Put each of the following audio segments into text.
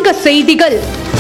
சங்க செய்திகள்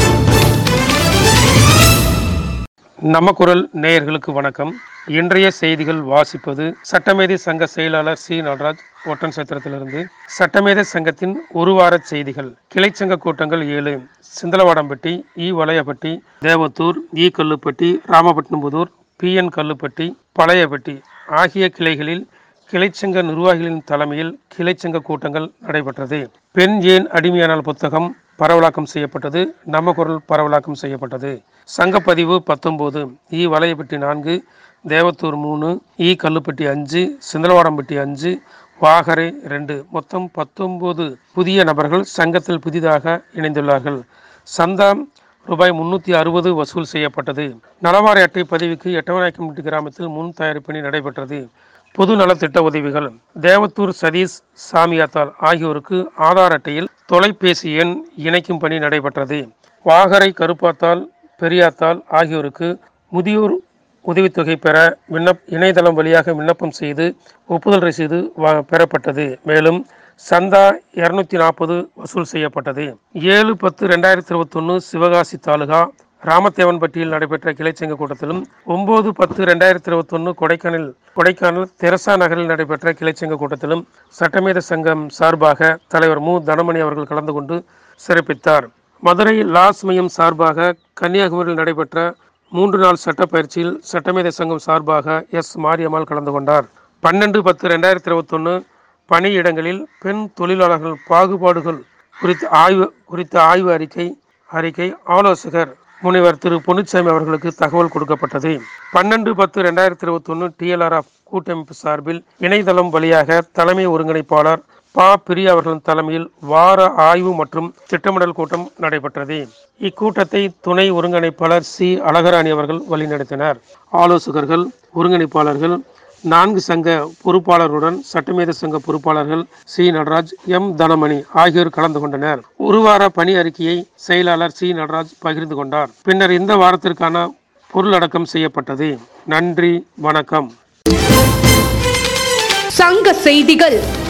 நம்ம குரல் நேயர்களுக்கு வணக்கம் இன்றைய செய்திகள் வாசிப்பது சட்டமேதை சங்க செயலாளர் சி நடராஜ் ஒட்டன் சத்திரத்திலிருந்து சட்டமேதை சங்கத்தின் ஒரு வார செய்திகள் கிளைச்சங்க கூட்டங்கள் ஏழு Chinthalavadampatti E Valaiyappatti Devathur E Kallupatti Ramapattinamputhur P N Kallupatti Palayappatti ஆகிய கிளைகளில் கிளைச்சங்க நிர்வாகிகளின் தலைமையில் கிளைச்சங்க கூட்டங்கள் நடைபெற்றது பெண் ஏன் அடிமையானால் புத்தகம் பரவலாக்கம் செய்யப்பட்டது நம்ம குரல் பரவலாக்கம் செய்யப்பட்டது சங்கப்பதிவு பத்தொம்போது இ வளையப்பட்டி நான்கு தேவத்தூர் மூணு இ கல்லுப்பட்டி அஞ்சு சிந்தலவாடம்பட்டி அஞ்சு வாகரை ரெண்டு மொத்தம் பத்தொன்பது புதிய நபர்கள் சங்கத்தில் புதிதாக இணைந்துள்ளார்கள் சந்தா ரூபாய் முன்னூற்றி அறுபது வசூல் செய்யப்பட்டது நலவாரி அட்டை பதிவுக்கு எட்டவநாயக்கம்பட்டி கிராமத்தில் முன் தயாரிப்பு பணி நடைபெற்றது பொது நலத்திட்ட உதவிகள் தேவத்தூர் சதீஷ் சாமியாத்தால் ஆகியோருக்கு ஆதார் அட்டையில் தொலைபேசி எண் இணைக்கும் பணி நடைபெற்றது வாகரை கருப்பாத்தால் பெரியாத்தால் ஆகியோருக்கு முதியோர் உதவித்தொகை பெற விண்ணப் இணையதளம் வழியாக விண்ணப்பம் செய்து ஒப்புதல் ரசீது வா- பெறப்பட்டது மேலும் சந்தா இருநூத்தி நாற்பது வசூல் செய்யப்பட்டது ஏழு பத்து ரெண்டாயிரத்தி இருபத்தொன்னு சிவகாசி தாலுகா ராமத்தேவன்பட்டியில் நடைபெற்ற கிளைச்சங்க கூட்டத்திலும் ஒன்பது பத்து ரெண்டாயிரத்தி இருபத்தொன்னு கொடைக்கானல் கொடைக்கானல் தெரசா நகரில் நடைபெற்ற கிளைச்சங்க கூட்டத்திலும் சட்டமேத சங்கம் சார்பாக தலைவர் மு தனமணி அவர்கள் கலந்து கொண்டு சிறப்பித்தார் மதுரை லாஸ் மையம் சார்பாக கன்னியாகுமரியில் நடைபெற்ற மூன்று நாள் சட்ட பயிற்சியில் சட்டமேத சங்கம் சார்பாக எஸ் மாரியம்மாள் கலந்து கொண்டார் பன்னெண்டு பத்து ரெண்டாயிரத்தி இருபத்தொன்னு பணியிடங்களில் பெண் தொழிலாளர்கள் பாகுபாடுகள் குறித்த ஆய்வு குறித்த ஆய்வு அறிக்கை அறிக்கை ஆலோசகர் முனைவர் திரு பொன்னுச்சாமி அவர்களுக்கு தகவல் கொடுக்கப்பட்டது பன்னெண்டு பத்து ரெண்டாயிரத்தி இருபத்தொன்னு டிஎல்ஆர்எஃப் கூட்டமைப்பு சார்பில் இணையதளம் வழியாக தலைமை ஒருங்கிணைப்பாளர் பா பிரியா அவர்களின் தலைமையில் வார ஆய்வு மற்றும் திட்டமிடல் கூட்டம் நடைபெற்றது இக்கூட்டத்தை துணை ஒருங்கிணைப்பாளர் சி அழகராணி அவர்கள் வழிநடத்தினர் ஆலோசகர்கள் ஒருங்கிணைப்பாளர்கள் நான்கு சங்க பொறுப்பாளர்களுடன் சட்டமேத சங்க பொறுப்பாளர்கள் சி நடராஜ் எம் தனமணி ஆகியோர் கலந்து கொண்டனர் ஒரு வார பணி அறிக்கையை செயலாளர் சி நடராஜ் பகிர்ந்து கொண்டார் பின்னர் இந்த வாரத்திற்கான பொருளடக்கம் செய்யப்பட்டது நன்றி வணக்கம் சங்க செய்திகள்